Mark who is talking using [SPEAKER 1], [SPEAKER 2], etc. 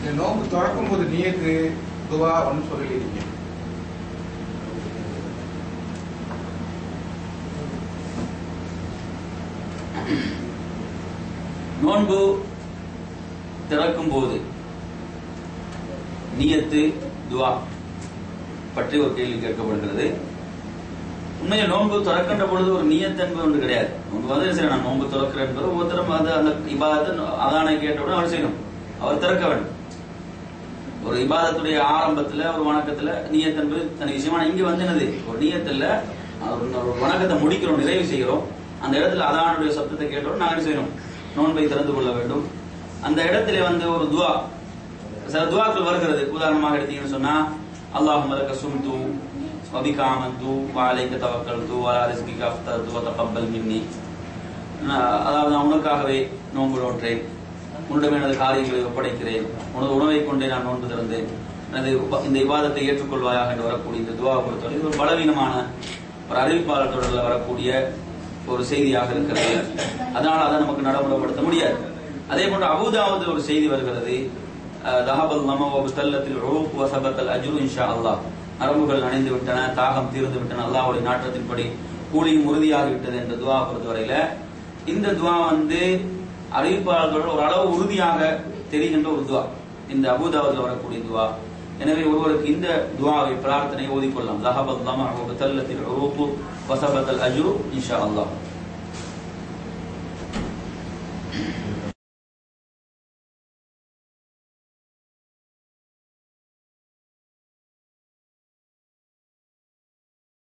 [SPEAKER 1] இந்த நோன்பு திறக்கும் போது நீயத்து துவா ஒன்று சொல்லியிருக்கீங்க
[SPEAKER 2] நோன்பு திறக்கும் போது நியத்து துவா பற்றி ஒரு கேள்வி கேட்கப்படுகிறது உண்மையில் நோன்பு திறக்கின்ற பொழுது ஒரு நியத்து என்பது ஒன்று கிடையாது நோன்பு வந்து சரி நான் நோன்பு திறக்கிறேன் என்பது ஒவ்வொருத்தரும் அது அந்த இபாதத்தை அதானை கேட்டவுடன் அவர் செய்யணும் அவர் திறக்க வேண்டும் ஒரு இபாதத்துடைய ஆரம்பத்துல ஒரு வணக்கத்துல நியத் என்பது தனி விஷயமா இங்க வந்து என்னது ஒரு நியத்துல ஒரு ஒரு வணக்கத்தை முடிக்கிறோம் நிறைவு செய்கிறோம் அந்த இடத்துல அதானுடைய சப்தத்தை கேட்டோம் நாங்கள் என்ன செய்யணும் நோன்பை திறந்து கொள்ள வேண்டும் அந்த இடத்துல வந்து ஒரு துவா சில துவாக்கள் வருகிறது உதாரணமாக எடுத்தீங்கன்னு சொன்னா அல்லாஹும் லக்க சும்து வபிக ஆமந்து வாலைக்க தவக்கல்து வலா ரிஸ்கிக அஃப்தர்து வதகப்பல் மின்னி நான் அதாவது நான் உனக்காகவே நோன்பு நோற்றேன் உன்னிடம் எனது காரியங்களை ஒப்படைக்கிறேன் உனது உணவை கொண்டே நான் நோன்பு திறந்தேன் எனது உப- இந்த விவாதத்தை ஏற்றுக்கொள்வாயாக என்று வரக்கூடிய இந்த துவா பொறுத்தவரை இது ஒரு பலவீனமான ஒரு அறிவிப்பாளர் தொடரில் வரக்கூடிய ஒரு செய்தியாக இருக்கிறது அதனால் அதை நமக்கு நடைமுறைப்படுத்த முடியாது அதே போன்று அபுதாவது ஒரு செய்தி வருகிறது அஹ், தஹபல் நம தல்லத்தில் உருப் வசபத்தல் அஜ்ரு இன்ஷா அல்லாஹ் நரம்புகள் நனைந்து விட்டன தாகம் தீர்ந்து விட்டன அல்லாஹ்வுடைய நாட்டத்தின்படி கூலியும் உறுதியாகி விட்டது என்ற துவா பொறுத்தவரையில இந்த துவா வந்து அறிவிப்பாளர்களோட ஒரு அளவு உறுதியாக தெரிகின்ற ஒரு துவா இந்த அபுதாவத்தில் வரக்கூடிய துவா எனவே ஒருவருக்கு இந்த துவாவை பிரார்த்தனை ஓதிக்கொள்ளலாம் லஹபத் லமா தல்லத்தில் உருப்பு வசபத்தல் அஜ்ரு இன்ஷா அல்லாஹ்